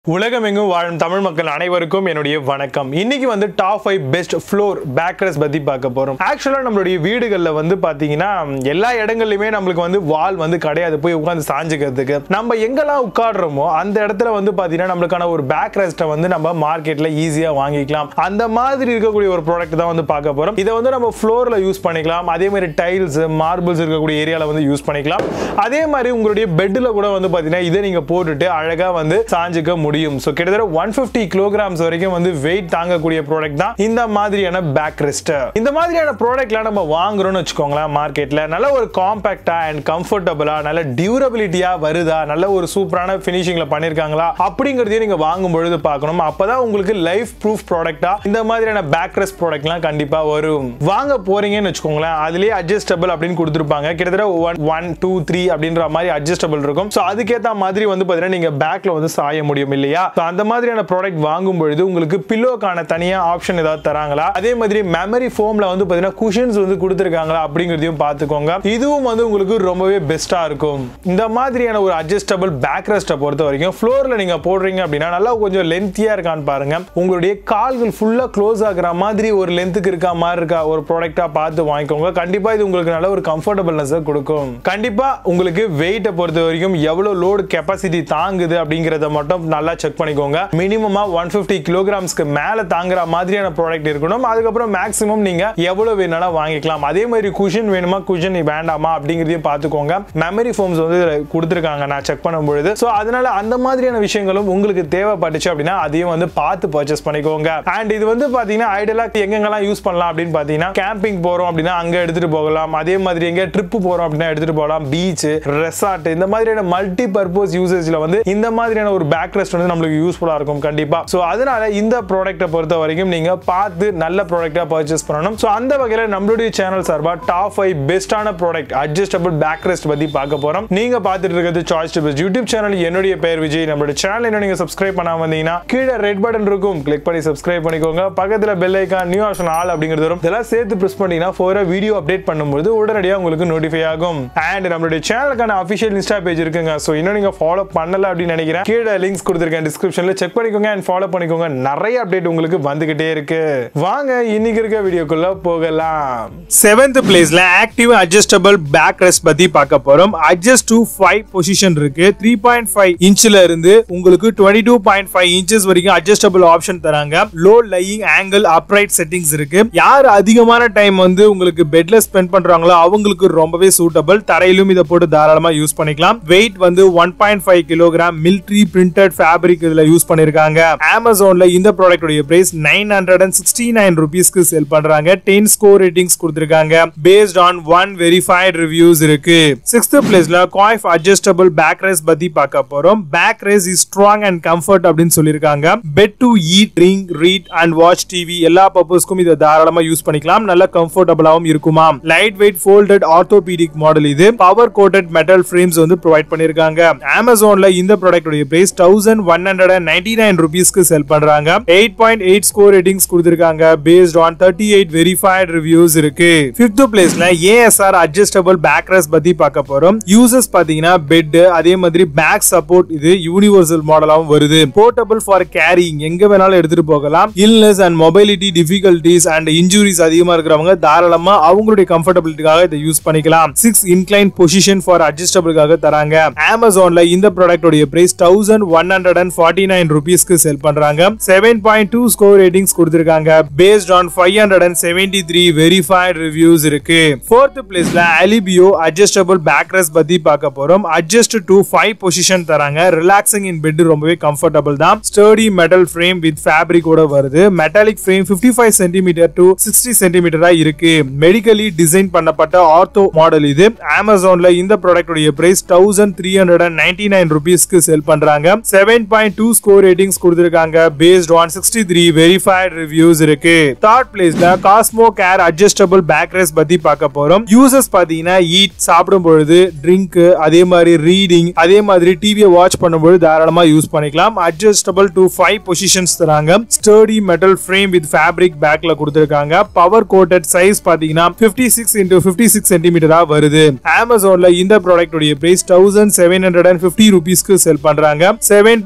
உலகமெங்கும் வாழும் தமிழ் மக்கள் அனைவருக்கும் என்னுடைய வணக்கம் இன்னைக்கு வந்து top five best floor backrest பத்தி பார்க்க போறோம் ஆக்சுவலா நம்மளுடைய வீடுகளில் வந்து பாத்தீங்கன்னா எல்லா இடங்கள்லயுமே நம்மளுக்கு வந்து வால் வந்து கிடையாது போய் உட்காந்து சாஞ்சுக்கிறதுக்கு நம்ம எங்கெல்லாம் உட்காடுறோமோ அந்த இடத்துல வந்து பாத்தீங்கன்னா நம்மளுக்கான ஒரு பேக் ரெஸ்ட்டை வந்து நம்ம மார்க்கெட்ல ஈஸியா வாங்கிக்கலாம் அந்த மாதிரி இருக்கக்கூடிய ஒரு ப்ராடக்ட் தான் வந்து பார்க்க போறோம் இதை வந்து நம்ம ஃப்ளோர்ல யூஸ் பண்ணிக்கலாம் அதே மாதிரி டைல்ஸ் மார்பிள்ஸ் இருக்கக்கூடிய ஏரியால வந்து யூஸ் பண்ணிக்கலாம் அதே மாதிரி உங்களுடைய பெட்ல கூட வந்து பாத்தீங்கன்னா இதை நீங்க போட்டுட்டு அழகா வந்து சாஞ்சுக்க முடியும் ஸோ கிட்டத்தட்ட ஒன் பிப்டி கிலோகிராம்ஸ் வரைக்கும் வந்து வெயிட் தாங்கக்கூடிய ப்ராடக்ட் தான் இந்த மாதிரியான பேக் ரெஸ்ட் இந்த மாதிரியான ப்ராடக்ட்லாம் நம்ம வாங்குறோம்னு வச்சுக்கோங்களேன் மார்க்கெட்ல நல்ல ஒரு காம்பாக்டா அண்ட் கம்ஃபர்டபுளா நல்ல டியூரபிலிட்டியா வருதா நல்ல ஒரு சூப்பரான ஃபினிஷிங்ல பண்ணிருக்காங்களா அப்படிங்கறதையும் நீங்க வாங்கும் பொழுது பார்க்கணும் அப்பதான் உங்களுக்கு லைஃப் ப்ரூஃப் ப்ராடக்டா இந்த மாதிரியான பேக் ரெஸ்ட் ப்ராடக்ட்லாம் கண்டிப்பா வரும் வாங்க போறீங்கன்னு வச்சுக்கோங்களேன் அதுலயே அட்ஜஸ்டபிள் அப்படின்னு கொடுத்துருப்பாங்க கிட்டத்தட்ட ஒன் ஒன் டூ த்ரீ அப்படின்ற மாதிரி அட்ஜஸ்டபிள் இருக்கும் ஸோ அதுக்கேற்ற மாதிரி வந்து பார்த்தீங்கன்னா நீங்க பேக்ல வந்து சாய முடியும் இல்லையா So அந்த மாதிரியான ப்ராடக்ட் வாங்கும் பொழுது உங்களுக்கு பில்லோக்கான தனியா ஆப்ஷன் ஏதாவது தராங்களா அதே மாதிரி மெமரி ஃபோம்ல வந்து பார்த்தீங்கன்னா குஷன்ஸ் வந்து கொடுத்துருக்காங்களா அப்படிங்கிறதையும் பார்த்துக்கோங்க இதுவும் வந்து உங்களுக்கு ரொம்பவே பெஸ்டா இருக்கும் இந்த மாதிரியான ஒரு அட்ஜஸ்டபிள் பேக் ரெஸ்ட்டை பொறுத்த வரைக்கும் ஃப்ளோர்ல நீங்க போடுறீங்க அப்படின்னா நல்லா கொஞ்சம் லென்த்தியா இருக்கான்னு பாருங்க உங்களுடைய கால்கள் ஃபுல்லா க்ளோஸ் ஆகுற மாதிரி ஒரு லென்த்துக்கு இருக்கா மாதிரி இருக்கா ஒரு ப்ராடக்டா பார்த்து வாங்கிக்கோங்க கண்டிப்பா இது உங்களுக்கு நல்ல ஒரு கம்ஃபர்டபுள்னஸ் கொடுக்கும் கண்டிப்பா உங்களுக்கு வெயிட்டை பொறுத்த வரைக்கும் எவ்வளவு லோடு கெப்பாசிட்டி தாங்குது அப்படிங்கறத மட்டும் நல்லா செக் பண்ணிக்கோங்க மினிமமா ஒன் பிப்டி கிலோகிராம்ஸ்க்கு மேல தாங்குற மாதிரியான ப்ராடக்ட் இருக்கணும் அதுக்கப்புறம் மேக்ஸிமம் நீங்க எவ்வளவு வேணாலும் வாங்கிக்கலாம் அதே மாதிரி குஷன் வேணுமா குஷன் வேண்டாமா அப்படிங்கிறதையும் பார்த்துக்கோங்க மெமரி ஃபோம்ஸ் வந்து இதுல கொடுத்துருக்காங்க நான் செக் பண்ணும் பொழுது ஸோ அதனால அந்த மாதிரியான விஷயங்களும் உங்களுக்கு தேவைப்பட்டுச்சு அப்படின்னா அதையும் வந்து பார்த்து பர்ச்சேஸ் பண்ணிக்கோங்க அண்ட் இது வந்து பாத்தீங்கன்னா ஐடியலா எங்கெங்கெல்லாம் யூஸ் பண்ணலாம் அப்படின்னு பாத்தீங்கன்னா கேம்பிங் போறோம் அப்படின்னா அங்க எடுத்துட்டு போகலாம் அதே மாதிரி எங்க ட்ரிப் போறோம் அப்படின்னா எடுத்துட்டு போகலாம் பீச் ரெசார்ட் இந்த மாதிரியான மல்டி பர்பஸ் யூசேஜ்ல வந்து இந்த மாதிரியான ஒரு பேக் ரெஸ்ட் வந்து நம்மளுக்கு யூஸ்ஃபுல்லா இருக்கும் கண்டிப்பா ஸோ அதனால இந்த ப்ராடக்ட்டை பொறுத்த வரைக்கும் நீங்க பார்த்து நல்ல ப்ராடக்ட்டா பர்ச்சேஸ் பண்ணணும் ஸோ அந்த வகையில் நம்மளுடைய சேனல் சார்பா டாப் ஃபைவ் பெஸ்டான ப்ராடக்ட் அட்ஜஸ்டபிள் பேக் ரெஸ்ட் பத்தி பார்க்க போறோம் நீங்க பார்த்துட்டு இருக்கிறது choice to best YouTube channel என்னுடைய பெயர் விஜய் நம்மளுடைய சேனல் இன்னும் நீங்க சப்ஸ்கிரைப் பண்ணாம வந்தீங்கன்னா கீழே ரெட் பட்டன் இருக்கும் கிளிக் பண்ணி சப்ஸ்கிரைப் பண்ணிக்கோங்க பக்கத்துல bell icon new option all அப்படிங்கிறது வரும் இதெல்லாம் சேர்த்து பிரஸ் பண்ணீங்கன்னா ஃபோரா வீடியோ அப்டேட் பண்ணும்போது உடனடியாக உங்களுக்கு நோட்டிஃபை ஆகும் அண்ட் நம்மளுடைய சேனலுக்கான அஃபிஷியல் இன்ஸ்டா பேஜ் இருக்குங்க ஸோ இன்னும் நீங்க ஃபாலோ பண்ணல அப்படின்னு நினைக்கிறேன் கீழே லிங்க்ஸ் கொடுத்துருக்கேன் டிஸ்கிரிப்ஷன்ல செக் பண்ணிக்கோங்க அண்ட் ஃபாலோ பண்ணிக்கோங்க நிறைய அப்டேட் உங்களுக்கு வந்துகிட்டே இருக்கு வாங்க இன்னைக்கு இருக்க வீடியோக்குள்ள போகலாம் செவன்த் பிளேஸ்ல ஆக்டிவ் அட்ஜஸ்டபிள் பேக் ரெஸ்ட் பத்தி பார்க்க போறோம் அட்ஜஸ்ட் டு ஃபைவ் பொசிஷன் இருக்கு த்ரீ பாயிண்ட் ஃபைவ் இன்ச்ல இருந்து உங்களுக்கு twenty two point five inches வரைக்கும் அட்ஜஸ்டபிள் ஆப்ஷன் தராங்க low lying angle upright settings இருக்கு யார் அதிகமான டைம் வந்து உங்களுக்கு பெட்ல ஸ்பெண்ட் பண்றாங்களோ அவங்களுக்கு ரொம்பவே சூட்டபிள் தரையிலும் இதை போட்டு தாராளமா யூஸ் பண்ணிக்கலாம் வெயிட் வந்து one point five kilogram military printed fabric இதுல யூஸ் பண்ணிருக்காங்க அமேசான்ல இந்த ப்ராடக்ட் உடைய price nine hundred and sixty nine ருபீஸ்க்கு செல் பண்றாங்க டென் ஸ்கோர் ரேட்டிங்ஸ் கொடுத்திருக்காங்க based on one verified reviews இருக்கு சிக்ஸ்த் பிளேஸ்ல காய்ஃப் அட்ஜஸ்டபிள் பேக் ரேஸ் பத்தி பார்க்க போறோம் back rest is strong and comfort அப்படின்னு சொல்லியிருக்காங்க bed to eat drink read and watch TV எல்லா பர்பஸ்க்கும் இதை தாராளமா யூஸ் பண்ணிக்கலாம் நல்ல கம்ஃபர்டபுளாவும் இருக்குமா light weight folded orthopaedic model இது பவர் கோட்டட் மெட்டல் ஃப்ரேம்ஸ் வந்து ப்ரொவைட் பண்ணிருக்காங்க அமேசான்ல இந்த ப்ராடக்ட் உடைய price thousand one hundred and ninety nine ருபீஸ்க்கு செல் பண்றாங்க eight point eight score ratings கொடுத்திருக்காங்க based on thirty eight verified reviews இருக்கு பிப்த் பிளேஸ்ல ஏஎஸ்ஆர் அட்ஜஸ்டபிள் பேக் ரெஸ்ட் பத்தி பார்க்க போறோம் யூசர்ஸ் பாத்தீங்கன்னா பெட் அதே மாதிரி பேக் சப்போர்ட் இது யூனிவர்சல் மாடலாவும் வருது போர்ட்டபிள் ஃபார் கேரிங் எங்க வேணாலும் எடுத்துட்டு போகலாம் illness and mobility difficulties and injuries அதிகமா இருக்கிறவங்க தாராளமா அவங்களுடைய கம்ஃபர்டபிலிட்டிக்காக இதை யூஸ் பண்ணிக்கலாம் சிக்ஸ் இன்க்ளைன் பொசிஷன் ஃபார் அட்ஜஸ்டபிளுக்காக தராங்க அமேசான்ல இந்த ப்ராடக்ட் உடைய price thousand one hundred and forty nine ருபீஸ்க்கு செல் பண்றாங்க seven point two score ratings கொடுத்திருக்காங்க based on five hundred and seventy three verified reviews இருக்கு ஃபோர்த் பிளேஸ்ல அலிபியோ அட்ஜஸ்டபிள் பேக் ரெஸ்ட் பத்தி பார்க்க போறோம் அட்ஜஸ்ட் டு ஃபைவ் பொசிஷன் தராங்க ரிலாக்ஸிங் இன் பெட் ரொம்பவே கம்ஃபர்டபுள் தான் sturdy metal frame with fabric கூட வருது metallic frame 55 five centimetre to sixty சென்டிமீட்டரா இருக்கு மெடிக்கலி டிசைன் பண்ணப்பட்ட ஆர்த்தோ மாடல் இது அமேசான்ல இந்த ப்ராடக்ட் உடைய price thousand three hundred and ninety nine ருபீஸ்க்கு செல் பண்றாங்க seven point two score ratings கொடுத்திருக்காங்க based on sixty three verified reviews இருக்கு தேர்ட் பிளேஸ்ல Cosmo Care adjustable back rest பத்தி பார்க்க போறோம் யூசர்ஸ் பாத்தீங்கன்னா ஈட் சாப்பிடும் பொழுது ட்ரிங்க் அதே மாதிரி ரீடிங் அதே மாதிரி டிவியை வாட்ச் பண்ணும்போது தாராளமா யூஸ் பண்ணிக்கலாம் அட்ஜஸ்டபிள் டு ஃபைவ் பொசிஷன்ஸ் தராங்க sturdy metal frame with fabric பேக்ல கொடுத்திருக்காங்க பவர் கோட்டட் சைஸ் பாத்தீங்கன்னா 56 சிக்ஸ் இன்டூ பிப்டி சிக்ஸ் சென்டிமீட்டரா வருது அமேசான்ல இந்த ப்ராடக்ட் உடைய price thousand seven hundred and fifty ருபீஸ்க்கு செல் பண்றாங்க seven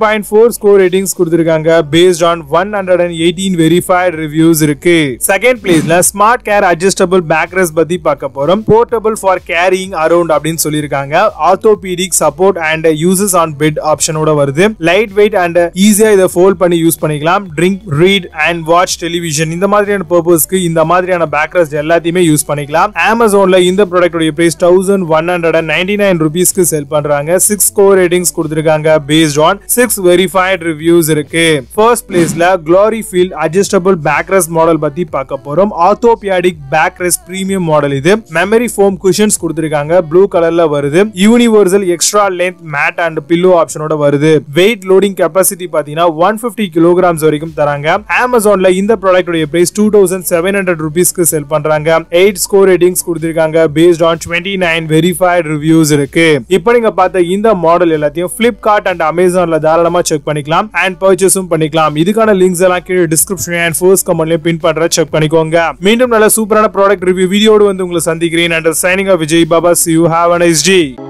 point four score ratings கொடுத்திருக்காங்க based on one hundred and eighteen verified reviews இருக்கு செகண்ட் பிளேஸ்ல ஸ்மார்ட் கேர் அட்ஜஸ்டபிள் பேக்ரஸ் பத்தி பார்க்க போறோம் போர்ட்டபிள் ஃபார் கேரிங் அரௌண்ட் அப்படின்னு சொல்லியிருக்காங்க orthopaedic support and uses on bed ஆப்ஷனோட வருது லைட் வெயிட் அண்ட் ஈஸியா இதை ஃபோல்ட் பண்ணி யூஸ் பண்ணிக்கலாம் drink read and watch television இந்த மாதிரியான பர்பஸ்க்கு இந்த மாதிரியான பேக்ரஸ் எல்லாத்தையுமே யூஸ் பண்ணிக்கலாம் அமேசான்ல இந்த ப்ராடக்டோட price thousand one hundred and ninety nine ருபீஸ்க்கு செல் பண்றாங்க சிக்ஸ் ஸ்கோர் ரேட்டிங்ஸ் கொடுத்திருக்காங்க based on six verified reviews இருக்கு ஃபர்ஸ்ட் பிளேஸ்ல Glory Field adjustable backrest model பத்தி பார்க்க போறோம் ஆர்த்தோபியாடிக் பேக்ரஸ் பிரீமியம் மாடல் இது மெமரி ஃபோம் குஷன்ஸ் கொடுத்திருக்காங்க ப்ளூ கலர்ல வருது universal extra length mat and pillow ஆப்ஷனோட வருது வெயிட் லோடிங் கெப்பாசிட்டி பாத்தீங்கன்னா ஒன் பிப்டி கிலோகிராம்ஸ் வரைக்கும் தராங்க அமேசான்ல இந்த ப்ராடக்டோட price two thousand seven hundred ருபீஸ்க்கு செல் பண்றாங்க எயிட் ஸ்கோர் ரேட்டிங்ஸ் கொடுத்திருக்காங்க based on twenty nine verified reviews இருக்கு இப்போ நீங்க பார்த்த இந்த மாடல் எல்லாத்தையும் பிளிப்கார்ட் அண்ட் அமேசான்ல தாராளமா செக் பண்ணிக்கலாம் அண்ட் பர்ச்சேஸும் பண்ணிக்கலாம் இதுக்கான லிங்க்ஸ் எல்லாம் கீழே டிஸ்கிரிப்ஷன் அண்ட் ஃபோர்ஸ் கமெண்ட்லயும் பின் பண்ற செக் பண்ணிக்கோங்க மீண்டும் நல்ல சூப்பரான ப்ராடக்ட் ரிவ்யூ வீடியோடு வந்து உங்களை சந்திக்கிறேன் and signing off Vijay Baba see you have a nice day